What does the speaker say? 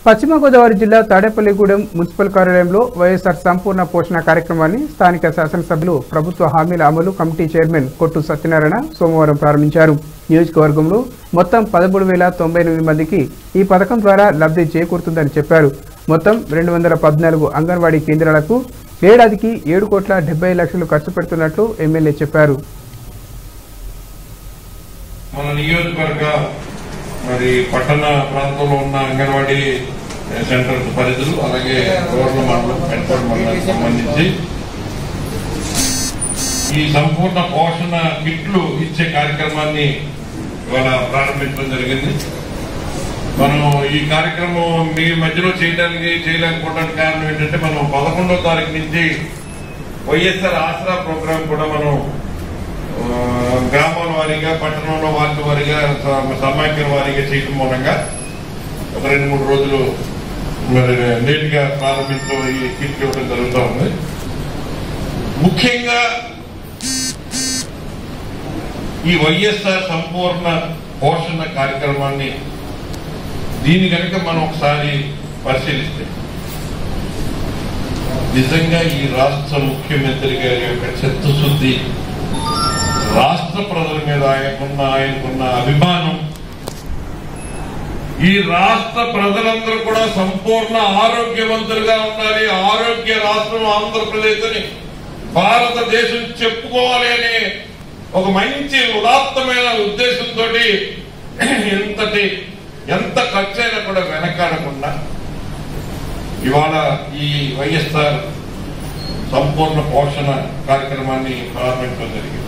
పశ్చిమ గోదావరి జిల్లా తాడేపల్లిగూడెం మున్సిపల్ కార్యాలయంలో వైఎస్ఆర్ సంపూర్ణ పోషణ కార్యక్రమాన్ని స్థానిక శాసనసభ్యులు ప్రభుత్వ హామీల అమలు కమిటీ చైర్మన్ కొట్టు సత్యనారాయణ సోమవారం ప్రారంభించారు నియోజకవర్గంలో మొత్తం పదమూడు వేల తొంభై ఎనిమిది మందికి ఈ పథకం ద్వారా లబ్ధి చేకూరుతుందని చెప్పారు మొత్తం రెండు వందల పద్నాలుగు అంగన్వాడీ కేంద్రాలకు ఏడాదికి ఏడు కోట్ల డెబ్బై లక్షలు ఖర్చు పెడుతున్నట్లు ఎమ్మెల్యే చెప్పారు మన నియోజకవర్గ మరి పట్టణ ప్రాంతంలో ఉన్న అంగన్వాడీ సెంటర్ పరిధులు అలాగే రోడ్ల మండలం పెంపటి మండలానికి సంబంధించి ఈ సంపూర్ణ పోషణ కిట్లు ఇచ్చే కార్యక్రమాన్ని ఇవాళ ప్రారంభించడం జరిగింది మనం ఈ కార్యక్రమం మీ మధ్యలో చేయడానికి చేయలేకపోవడానికి కారణం ఏంటంటే మనం పదకొండో తారీఖు నుంచి వైఎస్ఆర్ ఆసరా ప్రోగ్రాం కూడా మనం ఆ, గ్రామాల వారీగా పట్టణంలో వార్డు వారీగా స- సమాఖ్యల వారీగా చేయడం మూలంగా ఒక రెండు మూడు రోజులు మరి లేట్ గా ప్రారంభించడం ఈ కిట్ ఇవ్వడం జరుగుతూ ఉంది ముఖ్యంగా ఈ వైఎస్ఆర్ సంపూర్ణ పోషణ కార్యక్రమాన్ని దీని కనుక మనం ఒకసారి పరిశీలిస్తే నిజంగా ఈ రాష్ట్ర ముఖ్యమంత్రి గారి యొక్క చిత్తశుద్ధి రాష్ట్ర ప్రజల మీద ఆయనకున్న ఆయనకున్న అభిమానం ఈ రాష్ట్ర ప్రజలందరూ కూడా సంపూర్ణ ఆరోగ్యవంతులుగా ఉండాలి ఆరోగ్య రాష్ట్రం ఆంధ్రప్రదేశ్ అని భారతదేశం చెప్పుకోవాలి అనే ఒక మంచి ఉదాత్తమైన ఉద్దేశంతో ఎంతటి ఎంత ఖర్చైనా కూడా వెనకాడకుండా ఇవాళ ఈ వైఎస్ఆర్ సంపూర్ణ పోషణ కార్యక్రమాన్ని ప్రారంభించడం జరిగింది